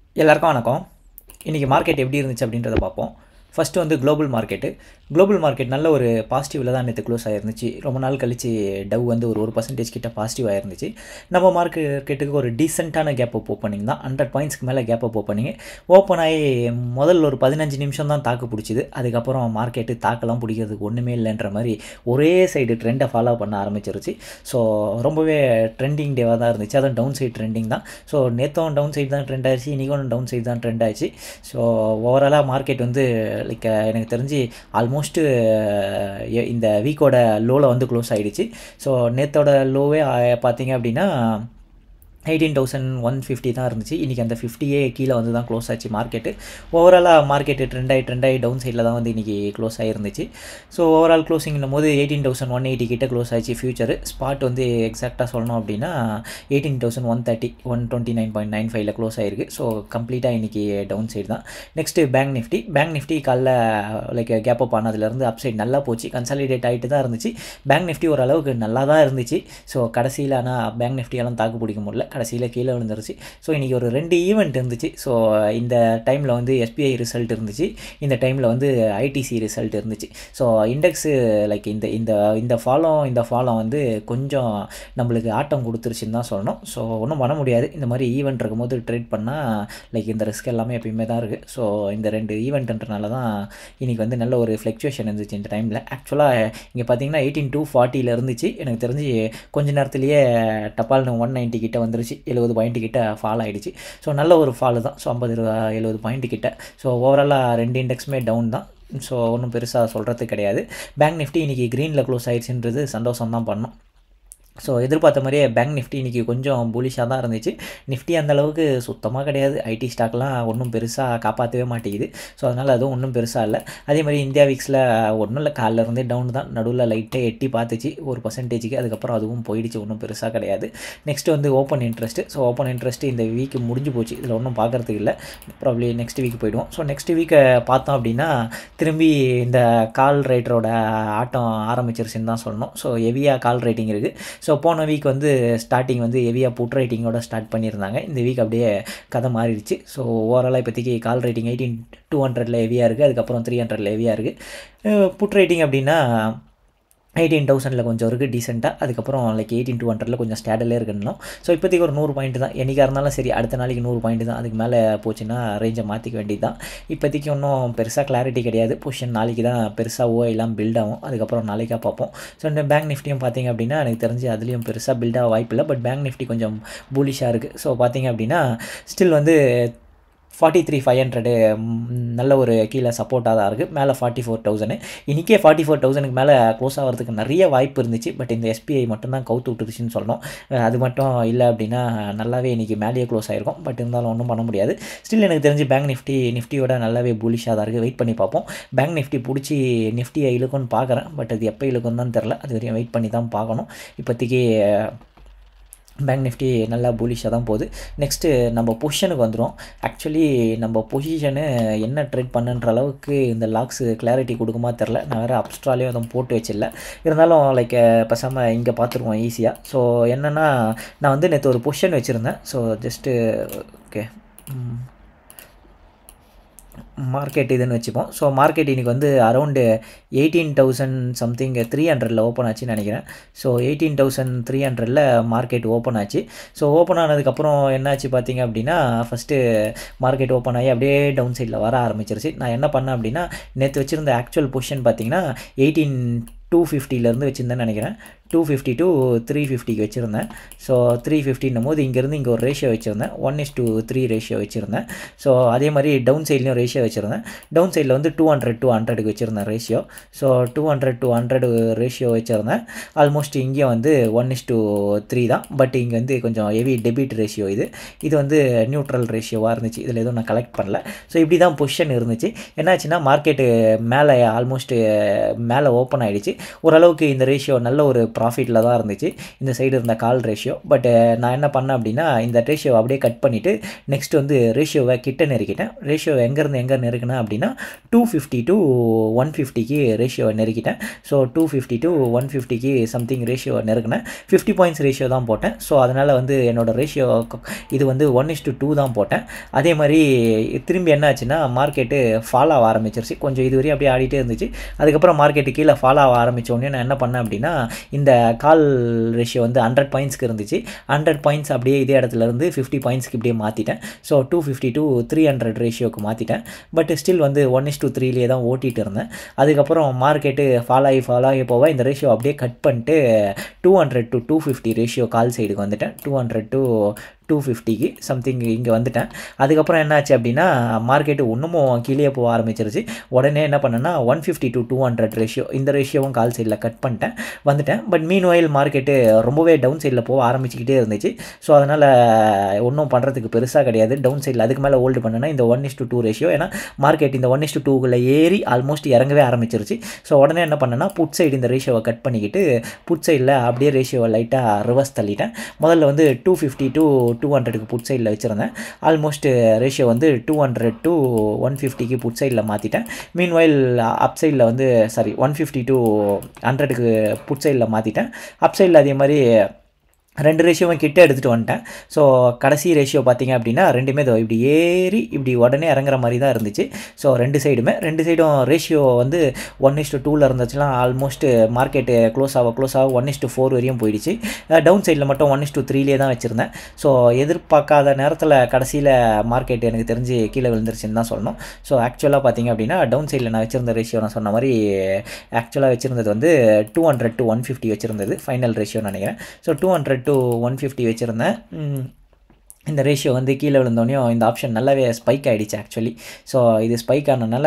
எல்லாருக்கும் வணக்கம் இன்றைக்கி மார்க்கெட் எப்படி இருந்துச்சு அப்படின்றத பார்ப்போம் ஃபஸ்ட்டு வந்து குளோபல் மார்க்கெட்டு குளோபல் மார்க்கெட் நல்ல ஒரு பாசிட்டிவில் தான் நேற்று க்ளோஸ் ஆயிருந்துச்சு ரொம்ப நாள் கழிச்சு டவ் வந்து ஒரு ஒரு பர்சன்டேஜ் கிட்ட பாசிட்டிவ் ஆயிருந்துச்சு நம்ம மார்க்கெட்டுக்கு ஒரு டீசெண்டான கேப் அப் ஓப்பனிங் தான் ஹண்ட்ரட் பாயிண்ட்ஸ்க்கு மேலே கேப் அப் ஓப்பனிங் ஓப்பன் ஆகி முதல்ல ஒரு பதினஞ்சு நிமிஷம் தான் தாக்கு பிடிச்சிது அதுக்கப்புறம் மார்க்கெட்டு தாக்கெல்லாம் பிடிக்கிறதுக்கு ஒன்றுமே இல்லைன்ற மாதிரி ஒரே சைடு ட்ரெண்டை ஃபாலோ பண்ண ஆரம்பிச்சிருச்சு ஸோ ரொம்பவே ட்ரெண்டிங் டேவாக தான் இருந்துச்சு அதுவும் டவுன் சைடு ட்ரெண்டிங் தான் ஸோ நேற்றும் டவுன் சைடு தான் ட்ரெண்ட் ஆயிடுச்சு இன்றைக்கும் டவுன் சைடு தான் ட்ரெண்ட் ஆயிடுச்சு ஸோ ஓவராலாக மார்க்கெட் வந்து லைக் எனக்கு தெரிஞ்சு ஆல்மோஸ்ட்டு இந்த வீக்கோட லோவில் வந்து க்ளோஸ் ஆகிடுச்சு ஸோ நேத்தோட லோவே பார்த்தீங்க அப்படின்னா எயிட்டீன் தௌசண்ட் ஒன் ஃபிஃப்டி தான் இருந்துச்சு இன்றைக்கி அந்த ஃபிஃப்டியே கீழே வந்து தான் க்ளோஸ் ஆச்சு மார்க்கெட்டு ஓவராலாக மார்க்கெட்டு ட்ரெண்ட் ஆகி ட்ரெண்ட் ஆகி டவுன் சைடில் தான் வந்து இன்றைக்கி க்ளோஸ் ஆகிருந்துச்சு ஸோ ஓவரால் க்ளோசிங்னும் போது எயிட்டீன் தௌசண்ட் ஒன் எயிட்டி கிட்ட க்ளோஸ் ஆச்சு ஃபியூச்சர் ஸ்பாட் வந்து எக்ஸாக்டாக சொல்லணும் அப்படின்னா eighteen thousand one thirty one twenty nine point nine ஃபைவ்ல க்ளோஸ் ஆயிருக்கு ஸோ கம்ப்ளீட்டாக இன்றைக்கி டவுன் சைடு தான் next bank Nifty bank Nifty காலைல லைக் கேப் அப் ஆனதுலேருந்து அப் சைடு நல்லா போச்சு கன்சாலிடேட் ஆகிட்டு தான் இருந்துச்சு பேங்க் நிஃப்டி ஓரளவுக்கு நல்லா தான் இருந்துச்சு ஸோ கடைசியில் ஆனால் பேங்க் நிஃப்டியெல்லாம் தாக்கு பிடிக்க முடியல கடைசியில் கீழே விழுந்துருச்சு ஸோ இன்றைக்கி ஒரு ரெண்டு ஈவெண்ட் இருந்துச்சு ஸோ இந்த டைமில் வந்து எஸ்பிஐ ரிசல்ட் இருந்துச்சு இந்த டைமில் வந்து ஐடிசி ரிசல்ட் இருந்துச்சு ஸோ இண்டெக்ஸு லைக் இந்த இந்த இந்த ஃபாலோ இந்த ஃபாலோ வந்து கொஞ்சம் நம்மளுக்கு ஆட்டம் கொடுத்துருச்சுன்னு தான் சொல்லணும் ஸோ ஒன்றும் பண்ண முடியாது இந்த மாதிரி ஈவெண்ட் இருக்கும்போது ட்ரேட் பண்ணால் லைக் இந்த ரிஸ்க் எல்லாமே எப்பயுமே தான் இருக்குது ஸோ இந்த ரெண்டு ஈவெண்ட்ன்றனால தான் இன்றைக்கி வந்து நல்ல ஒரு ஃப்ளக்சுவேஷன் இருந்துச்சு இந்த டைமில் ஆக்சுவலாக இங்கே பார்த்தீங்கன்னா எயிட்டீன் டூ ஃபார்ட்டியில் இருந்துச்சு எனக்கு தெரிஞ்சு கொஞ்ச நேரத்துலேயே டப்பால்னு ஒன் நைன்ட்டி கிட்ட வந்துருச்சு எழுபது பாயிண்ட் கிட்ட ஃபால் ஆகிடுச்சு ஸோ நல்ல ஒரு ஃபால் தான் ஸோ ஐம்பது எழுபது பாயிண்ட் கிட்ட ஸோ ஓவராலாக ரெண்டு இண்டெக்ஸுமே டவுன் தான் ஸோ ஒன்றும் பெருசாக சொல்கிறது கிடையாது பேங்க் நிஃப்டி இன்றைக்கி க்ரீனில் க்ளோஸ் ஆயிடுச்சுன்றது சந்தோஷம் தான் பண்ணோம் ஸோ எதிர்பார்த்த மாதிரியே பேங்க் நிஃப்டி இன்றைக்கி கொஞ்சம் புலிஷாக தான் இருந்துச்சு நிஃப்டி அந்தளவுக்கு சுத்தமாக கிடையாது ஐடி ஸ்டாக்லாம் ஒன்றும் பெருசாக காப்பாற்றவே மாட்டேங்குது ஸோ அதனால் அதுவும் ஒன்றும் பெருசாக இல்லை அதே மாதிரி இந்தியா வீக்ஸில் ஒன்றும் இல்லை காலில் இருந்தே டவுன் தான் நடுவில் லைட்டாக எட்டி பார்த்துச்சு ஒரு பர்சன்டேஜுக்கு அதுக்கப்புறம் அதுவும் போயிடுச்சு ஒன்றும் பெருசாக கிடையாது நெக்ஸ்ட் வந்து open interest so open interest இந்த வீக் முடிஞ்சு போச்சு இதில் ஒன்றும் பார்க்குறதுக்கு இல்லை ப்ராப்ளி நெக்ஸ்ட் வீக் போயிடுவோம் ஸோ நெக்ஸ்ட் வீக்கை பார்த்தோம் அப்படின்னா திரும்பி இந்த கால் ரைட்டரோட ஆட்டம் ஆரம்பிச்சிருச்சுன்னு தான் சொல்லணும் ஸோ ஹெவியாக கால் ரைட்டிங் இருக்குது ஸோ போன வீக் வந்து ஸ்டார்டிங் வந்து ஹெவியாக புட் ரைட்டிங்கோட ஸ்டார்ட் பண்ணியிருந்தாங்க இந்த வீக் அப்படியே கதை மாறிடுச்சு ஸோ ஓவராலாக இப்போதைக்கு கால் ரைட்டிங் எயிட்டீன் டூ ஹண்ட்ரட்ல ஹெவியாக இருக்குது அதுக்கப்புறம் த்ரீ ஹண்ட்ரட்ல ஹெவியாக இருக்குது புட் ரைட்டிங் அப்படின்னா எயிட்டீன் தௌசண்டில் கொஞ்சம் இருக்குது டீசெண்டாக அதுக்கப்புறம் லைக் எயிட்டீன் டூ ஹண்ட்ரட்ல கொஞ்சம் ஸ்டாடலே இருக்கணும் ஸோ இப்போதைக்கு ஒரு நூறு பாயிண்ட் தான் என்றைக்காக இருந்தாலும் சரி அடுத்த நாளைக்கு நூறு பாயிண்ட் தான் அதுக்கு மேலே போச்சுன்னா ரேஞ்சை மாற்றிக்க வேண்டியது தான் இப்போதைக்கு ஒன்றும் பெருசாக கிளாரிட்டி கிடையாது பொசிஷன் நாளைக்கு தான் பெருசாக ஓ எல்லாம் பில்ட் ஆகும் அதுக்கப்புறம் நாளைக்காக பார்ப்போம் ஸோ இந்த பேங்க் நிஃப்டியும் பார்த்தீங்க அப்படின்னா எனக்கு தெரிஞ்சு அதுலேயும் பெருசாக பில்ட் ஆக வாய்ப்பு இல்லை பட் பேங்க் நிஃப்டி கொஞ்சம் பூலிஷாக இருக்குது ஸோ பார்த்தீங்க அப்படின்னா ஸ்டில் வந்து ஃபார்ட்டி த்ரீ ஃபைவ் ஹண்ட்ரடு நல்ல ஒரு கீழே சப்போர்ட்டாக தான் இருக்குது மேலே ஃபார்ட்டி ஃபோர் தௌசண்ட் இன்றைக்கே ஃபார்ட்டி ஃபோர் தௌசண்ட்க்கு மேலே க்ளோஸ் ஆகிறதுக்கு நிறைய வாய்ப்பு இருந்துச்சு பட் இந்த எஸ்பிஐ மட்டும் தான் கவுத்து விட்டுருச்சுன்னு சொல்லணும் அது மட்டும் இல்லை அப்படின்னா நல்லாவே இன்றைக்கி மேலேயே க்ளோஸ் ஆகிருக்கும் பட் இருந்தாலும் ஒன்றும் பண்ண முடியாது ஸ்டில் எனக்கு தெரிஞ்சு பேங்க் நிஃப்டி நிஃப்டியோட நல்லாவே புலிஷாக தான் இருக்குது வெயிட் பண்ணி பார்ப்போம் பேங்க் நிஃப்டி பிடிச்சி நிஃப்டியை இழுக்கும்னு பார்க்குறேன் பட் அது எப்போ இழுக்குன்னு தான் தெரில அது வரையும் வெயிட் பண்ணி தான் பார்க்கணும் இப்போதைக்கு பேங்க் நிஃப்டி நல்லா புலிஷாக தான் போகுது நெக்ஸ்ட்டு நம்ம பொசிஷனுக்கு வந்துடும் ஆக்சுவலி நம்ம பொசிஷனு என்ன ட்ரேட் பண்ணுன்ற அளவுக்கு இந்த லாக்ஸு கிளாரிட்டி கொடுக்குமா தெரில நான் வேறு அப்ஸ்ட்ராலேயும் எதுவும் போட்டு வச்சிடல இருந்தாலும் லைக் பேசாமல் இங்கே பார்த்துருவோம் ஈஸியாக ஸோ என்னென்னா நான் வந்து நேற்று ஒரு பொசிஷன் வச்சுருந்தேன் ஸோ ஜஸ்ட்டு ஓகே மார்க்கெட் இதுன்னு வச்சுப்போம் ஸோ மார்க்கெட் இன்றைக்கி வந்து around eighteen thousand something three ஹண்ட்ரடில் ஓப்பன் ஆச்சுன்னு நினைக்கிறேன் ஸோ எயிட்டீன் தௌசண்ட் த்ரீ ஹண்ட்ரடில் மார்க்கெட் ஓப்பன் ஆச்சு ஸோ ஓப்பன் ஆனதுக்கப்புறம் என்னாச்சு பார்த்தீங்க அப்படின்னா ஃபஸ்ட்டு மார்க்கெட் ஓப்பன் ஆகி அப்படியே டவுன் சைடில் வர ஆரம்பிச்சிருச்சு நான் என்ன பண்ணேன் அப்படின்னா நேற்று வச்சுருந்த ஆக்சுவல் பொசிஷன் பார்த்தீங்கன்னா எயிட்டீன் டூ ஃபிஃப்டிலேருந்து வச்சுருந்தேன்னு நினைக்கிறேன் டூ ஃபிஃப்டி டூ த்ரீ ஃபிஃப்டிக்கு வச்சுருந்தேன் ஸோ த்ரீ ஃபிஃப்டின்னும் போது இங்கேருந்து இங்கே ஒரு ரேஷியோ வச்சுருந்தேன் one is two three ratio வச்சுருந்தேன் ஸோ அதே மாதிரி டவுன் சைட்லேயும் ரேஷியோ வச்சுருந்தேன் டவுன் சைடில் வந்து டூ ஹண்ட்ரட் டூ ஹண்ட்ரடுக்கு வச்சுருந்தேன் ratio so two hundred two hundred ratio வச்சுருந்தேன் ஆல்மோஸ்ட் இங்கேயும் வந்து ஒன் இஸ் டூ த்ரீ தான் பட் இங்கே வந்து கொஞ்சம் ஹெவி டெபிட் ரேஷியோ இது இது வந்து நியூட்ரல் ரேஷியோவாக இருந்துச்சு இதில் எதுவும் நான் கலெக்ட் பண்ணல ஸோ இப்படி தான் பொசிஷன் இருந்துச்சு என்னாச்சுன்னா மார்க்கெட்டு மேலே ஆல்மோஸ்ட் மேலே ஓப்பன் ஆகிடுச்சு ஓரளவுக்கு இந்த ரேஷியோ நல்ல ஒரு ப்ராஃபிட்டில் தான் இருந்துச்சு இந்த சைடு இருந்த கால் ரேஷியோ பட் நான் என்ன பண்ணேன் அப்படின்னா இந்த ரேஷியோ அப்படியே கட் பண்ணிவிட்டு நெக்ஸ்ட் வந்து ரேஷியோவை கிட்ட நெருக்கிட்டேன் ரேஷியோ எங்கேருந்து எங்கே நெருக்கினேன் அப்படின்னா டூ ஃபிஃப்டி டு ஒன் ஃபிஃப்டிக்கு ரேஷியோவை நெருக்கிட்டேன் so two fifty to one ஃபிஃப்டிக்கு சம்திங் ரேஷியோவை நெருக்கினேன் ஃபிஃப்டி பாயிண்ட்ஸ் ரேஷியோ தான் போட்டேன் ஸோ அதனால் வந்து என்னோட ரேஷியோ இது வந்து ஒன் இஸ் டு டூ தான் போட்டேன் அதே மாதிரி திரும்பி என்ன ஆச்சுன்னா மார்க்கெட்டு ஃபாலோ ஆக ஆரம்பிச்சிருச்சு கொஞ்சம் இது வரையும் அப்படியே ஆடிட்டே இருந்துச்சு அதுக்கப்புறம் மார்க்கெட்டு கீழே ஃபாலோ ஆக ஆரம்பிச்ச உடனே நான் என்ன பண்ணேன் அப்படின்னா இந்த கால் ரேஷியோ வந்து ஹண்ட்ரட் பாயிண்ட்ஸ்க்கு இருந்துச்சு ஹண்ட்ரட் பாயிண்ட்ஸ் அப்படியே இதே இடத்துல இருந்து ஃபிஃப்டி பாயிண்ட்ஸ்க்கு இப்படியே மாற்றிட்டேன் so two fifty to three hundred ரேஷியோக்கு மாற்றிட்டேன் பட் ஸ்டில் வந்து ஒன் இஸ் டூ த்ரீலேயே தான் ஓட்டிகிட்டு இருந்தேன் அதுக்கப்புறம் மார்க்கெட்டு ஃபாலோ ஆகி ஃபாலோ ஆகி போக இந்த ரேஷியோ அப்படியே கட் பண்ணிட்டு two hundred to two fifty ratio call சைடுக்கு வந்துட்டேன் டூ ஹண்ட்ரட் டு டூ ஃபிஃப்டிக்கு சம்திங் இங்கே வந்துட்டேன் அதுக்கப்புறம் என்னாச்சு அப்படின்னா மார்க்கெட்டு இன்னமும் கீழே போக ஆரம்பிச்சிருச்சு உடனே என்ன பண்ணேன்னா one fifty to two hundred ratio இந்த ரேஷியோவும் கால் சைடில் கட் பண்ணிட்டேன் வந்துட்டேன் பட் மீன் ஒயில் மார்க்கெட்டு ரொம்பவே டவுன் சைடில் போக ஆரம்பிச்சிக்கிட்டே இருந்துச்சு ஸோ அதனால் ஒன்றும் பண்ணுறதுக்கு பெருசாக கிடையாது டவுன் சைடில் அதுக்கு மேலே ஹோல்டு பண்ணேன்னா இந்த one is to two ratio ஏன்னா மார்க்கெட் இந்த ஒன் இஸ் டு டூக்குள்ளே ஏறி ஆல்மோஸ்ட் இறங்கவே ஆரம்பிச்சிருச்சு ஸோ உடனே என்ன பண்ணேன்னா புட் சைடு இந்த ரேஷியோவை கட் பண்ணிக்கிட்டு புட் சைடில் அப்படியே ரேஷியோவை லைட்டாக ரிவர்ஸ் தள்ளிட்டேன் முதல்ல வந்து டூ ஃபிஃப்டி டு டூ ஹண்ட்ரடுக்கு புட் சைடில் வச்சுருந்தேன் ஆல்மோஸ்ட் ரேஷியோ வந்து டூ ஹண்ட்ரட் டு ஒன் ஃபிஃப்டிக்கு புட் சைடில் மாற்றிட்டேன் மீன் வயல் அப் சைடில் வந்து சாரி ஒன் ஃபிஃப்டி டு ஹண்ட்ரடுக்கு புட் சைடில் மாற்றிட்டேன் அப் சைடில் அதே மாதிரி ரெண்டு ரேஷியோவும் கிட்ட எடுத்துகிட்டு வந்துட்டேன் ஸோ கடைசி ரேஷியோ பார்த்தீங்க அப்படின்னா ரெண்டுமே இதோ இப்படி ஏறி இப்படி உடனே இறங்குற மாதிரி தான் இருந்துச்சு ஸோ ரெண்டு சைடுமே ரெண்டு சைடும் ரேஷியோ வந்து ஒன் இஸ் டு டூவில் இருந்துச்சுன்னா ஆல்மோஸ்ட் மார்க்கெட்டு க்ளோஸ் ஆக க்ளோஸ் ஆக ஒன் இஸ் டு ஃபோர் வரையும் போயிடுச்சு டவுன் சைடில் மட்டும் ஒன் இஸ் டு த்ரீலே தான் வச்சுருந்தேன் ஸோ எதிர்பார்க்காத நேரத்தில் கடைசியில் மார்க்கெட் எனக்கு தெரிஞ்சு கீழே விழுந்துருச்சுன்னு தான் சொல்லணும் ஸோ ஆக்சுவலாக பார்த்தீங்க அப்படின்னா டவுன் சைடில் நான் வச்சிருந்த ரேஷியோ நான் சொன்ன மாதிரி ஆக்சுவலாக வச்சுருந்தது வந்து two hundred to one fifty வச்சுருந்தது ஃபைனல் ரேஷியோ நினைக்கிறேன் so two hundred to one fifty வச்சுருந்தேன் இந்த ரேஷியோ வந்து கீழே விழுந்தோடனையும் இந்த ஆப்ஷன் நல்லாவே ஸ்பைக் ஆகிடுச்சு ஆக்சுவலி ஸோ இது ஸ்பைக் ஆனதுனால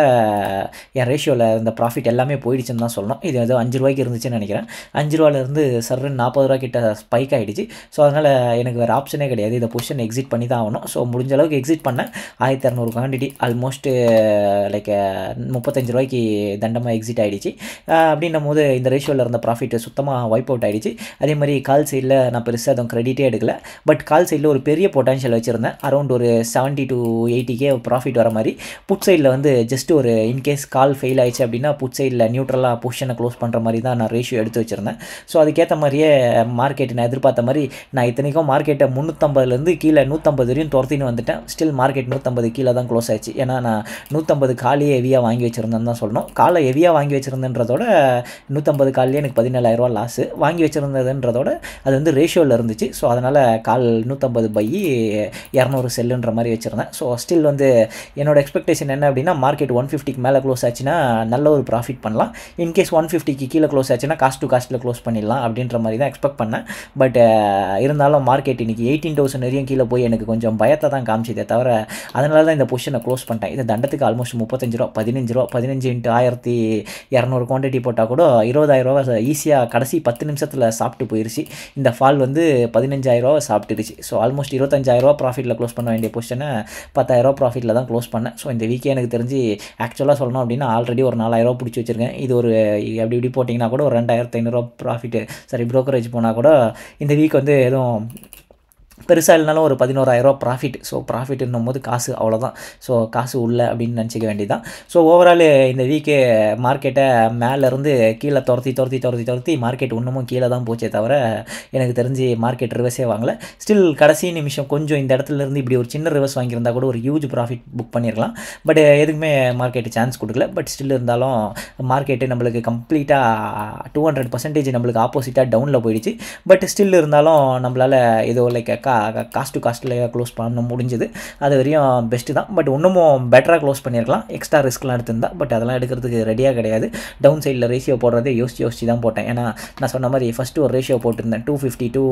என் ரேஷியோவில் இந்த ப்ராஃபிட் எல்லாமே போயிடுச்சுன்னு தான் சொல்லணும் இது ஏதோ அஞ்சு ரூபாய்க்கு இருந்துச்சுன்னு நினைக்கிறேன் அஞ்சு ரூபாலேருந்து சர்ன்னு நாற்பது ரூபா கிட்ட ஸ்பைக் ஆகிடுச்சு ஸோ அதனால் எனக்கு வேறு ஆப்ஷனே கிடையாது இதை பொசிஷன் எக்ஸிட் பண்ணி தான் ஆகணும் ஸோ முடிஞ்ச அளவுக்கு எக்ஸிட் பண்ணேன் ஆயிரத்தி இரநூறு குவான்டிட்டி ஆல்மோஸ்ட் லைக் முப்பத்தஞ்சு ரூபாய்க்கு தண்டமாக எக்ஸிட் ஆகிடுச்சு அப்படின்னும் போது இந்த ரேஷியோவில் இருந்த ப்ராஃபிட் சுத்தமாக வைப் அவுட் ஆகிடுச்சு அதே மாதிரி கால் சைடில் நான் பெருசாக எதுவும் க்ரெடிட்டே எடுக்கல பட் கால் சைடில் ஒரு பெரிய பொட்டன்ஷியல் வச்சுருந்தேன் அரௌண்ட் ஒரு செவன்ட்டி டு எயிட்டிக்கே ப்ராஃபிட் வர மாதிரி புட் சைடில் வந்து ஜஸ்ட் ஒரு இன்கேஸ் கால் ஃபெயில் ஆயிடுச்சு அப்படின்னா புட் சைடில் நியூட்ரலாக பொசிஷனை க்ளோஸ் பண்ணுற மாதிரி தான் நான் ரேஷியோ எடுத்து வச்சுருந்தேன் ஸோ அதுக்கேற்ற மாதிரியே மார்க்கெட் நான் எதிர்பார்த்த மாதிரி நான் இத்தனைக்கும் மார்க்கெட்டை முந்நூற்றம்பதுலேருந்து கீழே நூற்றம்பது வரையும் துரத்தின்னு வந்துட்டேன் ஸ்டில் மார்க்கெட் நூற்றம்பது கீழே தான் க்ளோஸ் ஆயிடுச்சு ஏன்னா நான் நூற்றம்பது காலியே ஹெவியாக வாங்கி வச்சுருந்தேன்னு தான் சொல்லணும் காலை ஹெவியாக வாங்கி வச்சுருந்தேன்றதோட நூற்றம்பது காலிலே எனக்கு பதினேழாயிரரூவா லாஸு வாங்கி வச்சுருந்ததுன்றதோட அது வந்து ரேஷியோவில் இருந்துச்சு ஸோ அதனால் கால் நூற்றம்பது பை இரநூறு செல்லுன்ற மாதிரி வச்சுருந்தேன் ஸோ ஸ்டில் வந்து என்னோட எக்ஸ்பெக்டேஷன் என்ன அப்படின்னா மார்க்கெட் ஒன் ஃபிஃப்டிக்கு மேலே க்ளோஸ் ஆச்சுன்னா நல்ல ஒரு ப்ராஃபிட் பண்ணலாம் இன்கேஸ் ஒன் ஃபிஃப்டிக்கு கீழே க்ளோஸ் ஆச்சுன்னா காஸ்ட் டு காஸ்ட்டில் க்ளோஸ் பண்ணிடலாம் அப்படின்ற மாதிரி தான் எக்ஸ்பெக்ட் பண்ணேன் பட் இருந்தாலும் மார்க்கெட் இன்றைக்கி எயிட்டீன் தௌசண்ட் வரையும் கீழே போய் எனக்கு கொஞ்சம் பயத்தை தான் காமிச்சதே தவிர அதனால தான் இந்த பொசிஷனை க்ளோஸ் பண்ணிட்டேன் இது தண்டத்துக்கு ஆல்மோஸ்ட் முப்பத்தஞ்சு ரூபா பதினஞ்சு ரூபா பதினஞ்சு இன்ட்டு ஆயிரத்தி இரநூறு குவான்டிட்டி போட்டால் கூட இருபதாயிரம் ரூபா ஈஸியாக கடைசி பத்து நிமிஷத்தில் சாப்பிட்டு போயிருச்சு இந்த ஃபால் வந்து பதினஞ்சாயிரம் ரூபா சாப்பிட்டுருச்சு ஸோ ஆல்மோஸ்ட் இருபத்தஞ்சாயிரம் ரூபா ப்ராஃபிட்டில் க்ளோஸ் பண்ண வேண்டிய பொசிஷனை பத்தாயிரரூபா ப்ராஃபிட்டில் தான் க்ளோஸ் பண்ணேன் ஸோ இந்த வீக்கே எனக்கு தெரிஞ்சு ஆக்சுவலாக சொல்லணும் அப்படின்னா ஆல்ரெடி ஒரு நாலாயிரரூவா பிடிச்சி வச்சிருக்கேன் இது ஒரு அப்படி இப்படி போட்டிங்கன்னா கூட ஒரு ரெண்டாயிரத்து ஐநூறுரூவா ப்ராஃபிட்டு சரி ப்ரோக்கரேஜ் போனால் கூட இந்த வீக் வந்து எதுவும் பெருசாக இல்லைனாலும் ஒரு பதினோராயிரரூவா ப்ராஃபிட் ஸோ ப்ராஃபிட்னும் போது காசு அவ்வளோதான் ஸோ காசு உள்ள அப்படின்னு நினச்சிக்க வேண்டியதான் ஸோ ஓவரால் இந்த வீக்கே மார்க்கெட்டை மேலேருந்து கீழே துரத்தி துரத்தி துரத்தி துரத்தி மார்க்கெட் இன்னமும் கீழே தான் போச்சே தவிர எனக்கு தெரிஞ்சு மார்க்கெட் ரிவர்ஸே வாங்கலை ஸ்டில் கடைசி நிமிஷம் கொஞ்சம் இந்த இடத்துல இருந்து இப்படி ஒரு சின்ன ரிவர்ஸ் வாங்கியிருந்தா கூட ஒரு ஹியூஜ் ப்ராஃபிட் புக் பண்ணியிருக்கலாம் பட் எதுக்குமே மார்க்கெட்டு சான்ஸ் கொடுக்கல பட் ஸ்டில் இருந்தாலும் மார்க்கெட்டு நம்மளுக்கு கம்ப்ளீட்டாக டூ ஹண்ட்ரட் பர்சன்டேஜ் நம்மளுக்கு ஆப்போசிட்டாக டவுனில் போயிடுச்சு பட் ஸ்டில் இருந்தாலும் நம்மளால் ஏதோ லைக் கா காஸ்ட் டு காஸ்ட்டில் க்ளோஸ் பண்ண முடிஞ்சது அது வரையும் பெஸ்ட்டு தான் பட் இன்னமும் பெட்டராக க்ளோஸ் பண்ணியிருக்கலாம் எக்ஸ்ட்ரா ரிஸ்க்லாம் எடுத்திருந்தா பட் அதெல்லாம் எடுக்கிறதுக்கு ரெடியாக கிடையாது டவுன் சைடில் ரேஷியோ போடுறதே யோசிச்சு யோசிச்சு தான் போட்டேன் ஏன்னா நான் சொன்ன மாதிரி ஃபஸ்ட்டு ஒரு ரேஷியோ போட்டிருந்தேன் டூ ஃபிஃப்டி டூ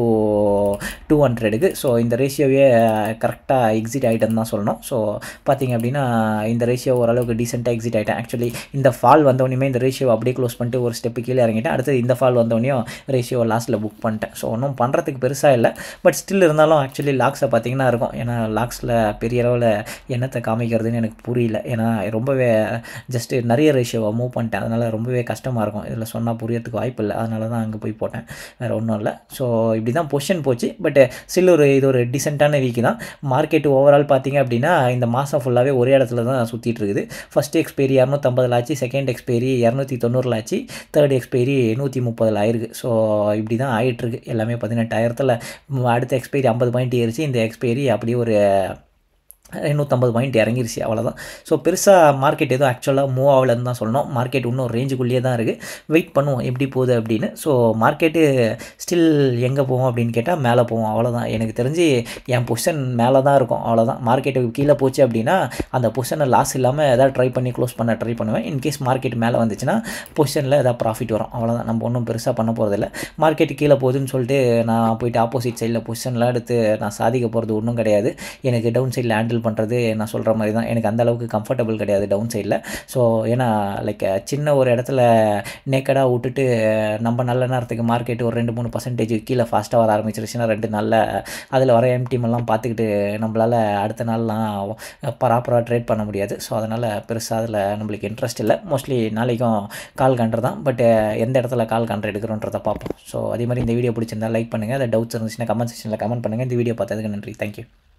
டூ ஹண்ட்ரடுக்கு ஸோ இந்த ரேஷியோவே கரெக்டாக எக்ஸிட் ஆகிட்டேன்னு தான் சொல்லணும் ஸோ பார்த்தீங்க அப்படின்னா இந்த ரேஷியோ ஓரளவுக்கு டீசெண்டாக எக்ஸிட் ஆகிட்டேன் ஆக்சுவலி இந்த ஃபால் வந்தோடனே இந்த ரேஷியோ அப்படியே க்ளோஸ் பண்ணிட்டு ஒரு ஸ்டெப்பு கீழே இறங்கிட்டேன் அடுத்தது இந்த ஃபால் வந்தோடனையும் ரேஷியோ லாஸ்ட்டில் புக் பண்ணிட்டேன் ஸோ ஒன்றும் பண்ணுறதுக்கு பெருசாக இல்லை பட் ஸ்டில் இருந்தாலும் இருந்தாலும் ஆக்சுவலி லாக்ஸை பார்த்தீங்கன்னா இருக்கும் ஏன்னா லாக்ஸில் பெரிய அளவில் என்னத்தை காமிக்கிறதுன்னு எனக்கு புரியல ஏன்னா ரொம்பவே ஜஸ்ட்டு நிறைய ரேஷியோவை மூவ் பண்ணிட்டேன் அதனால் ரொம்பவே கஷ்டமாக இருக்கும் இதில் சொன்னால் புரியறதுக்கு வாய்ப்பு இல்லை அதனால தான் அங்கே போய் போட்டேன் வேறு ஒன்றும் இல்லை ஸோ இப்படி தான் பொசிஷன் போச்சு பட் ஸ்டில் ஒரு இது ஒரு டிசென்ட்டான வீக் தான் மார்க்கெட் ஓவரால் பார்த்தீங்க அப்படின்னா இந்த மாதம் ஃபுல்லாகவே ஒரே இடத்துல தான் சுற்றிட்டு இருக்குது ஃபஸ்ட் எக்ஸ்பைரி இரநூத்தம்பதுல ஆச்சு செகண்ட் எக்ஸ்பைரி இரநூத்தி தொண்ணூறில் ஆச்சு தேர்ட் எக்ஸ்பைரி நூற்றி முப்பதில் ஆயிருக்கு ஸோ இப்படி தான் ஆகிட்டுருக்கு எல்லாமே பதினெட்டாயிரத்தில் அடுத்த எக்ஸ்பைரி ஐம்பது பாயிண்ட் ஏறிச்சு இந்த எக்ஸ்பைரி அப்படியே ஒரு நூற்றம்பது பாயிண்ட் இறங்கிருச்சு அவ்வளோதான் ஸோ பெருசாக மார்க்கெட் எதுவும் ஆக்சுவலாக மூவ் ஆகலன்னு தான் சொல்லணும் மார்க்கெட் இன்னும் ரேஞ்சுக்குள்ளேயே தான் இருக்குது வெயிட் பண்ணுவோம் எப்படி போகுது அப்படின்னு ஸோ மார்க்கெட்டு ஸ்டில் எங்கே போவோம் அப்படின்னு கேட்டால் மேலே போவோம் அவ்வளோதான் எனக்கு தெரிஞ்சு என் பொசிஷன் மேலே தான் இருக்கும் அவ்வளோதான் மார்க்கெட்டுக்கு கீழே போச்சு அப்படின்னா அந்த பொசிஷனை லாஸ் இல்லாமல் எதாவது ட்ரை பண்ணி க்ளோஸ் பண்ண ட்ரை பண்ணுவேன் இன்கேஸ் மார்க்கெட் மேலே வந்துச்சுன்னா பொசிஷனில் எதாவது ப்ராஃபிட் வரும் அவ்வளோதான் நம்ம ஒன்றும் பெருசாக பண்ண போகிறதில்ல மார்க்கெட் கீழே போகுதுன்னு சொல்லிட்டு நான் போயிட்டு ஆப்போசிட் சைடில் பொசிஷன்லாம் எடுத்து நான் சாதிக்க போகிறது ஒன்றும் கிடையாது எனக்கு டவுன் சைடில் ஹேண்டில் பண்ணுறது நான் சொல்கிற மாதிரி தான் எனக்கு அந்த அளவுக்கு கம்ஃபர்டபுள் கிடையாது டவுன் சைடில் ஸோ ஏன்னா லைக் சின்ன ஒரு இடத்துல நேக்கடாக விட்டுட்டு நம்ம நல்ல நேரத்துக்கு மார்க்கெட் ஒரு ரெண்டு மூணு பர்சன்டேஜ் கீழே ஃபாஸ்ட்டாக வர ஆரம்பிச்சிருச்சுன்னா ரெண்டு நாளில் அதில் வர எம்டிமெல்லாம் பார்த்துக்கிட்டு நம்மளால் அடுத்த நாள்லாம் ப்ராப்பராக ட்ரேட் பண்ண முடியாது ஸோ அதனால் பெருசாக அதில் நம்மளுக்கு இன்ட்ரெஸ்ட் இல்லை மோஸ்ட்லி நாளைக்கும் கால் கண்ட்ரு தான் பட் எந்த இடத்துல கால் கண்ட்ரு எடுக்கிறோன்றதை பார்ப்போம் ஸோ அதே மாதிரி இந்த வீடியோ பிடிச்சிருந்தா லைக் பண்ணுங்கள் அதை டவுட்ஸ் இருந்துச்சுன்னா கமெண்ட் செக்ஷனில் கமெண்ட் பண்ணுங்கள் இந்த வீடியோ பார்த்ததுக்கு நன்றி தேங்க்யூ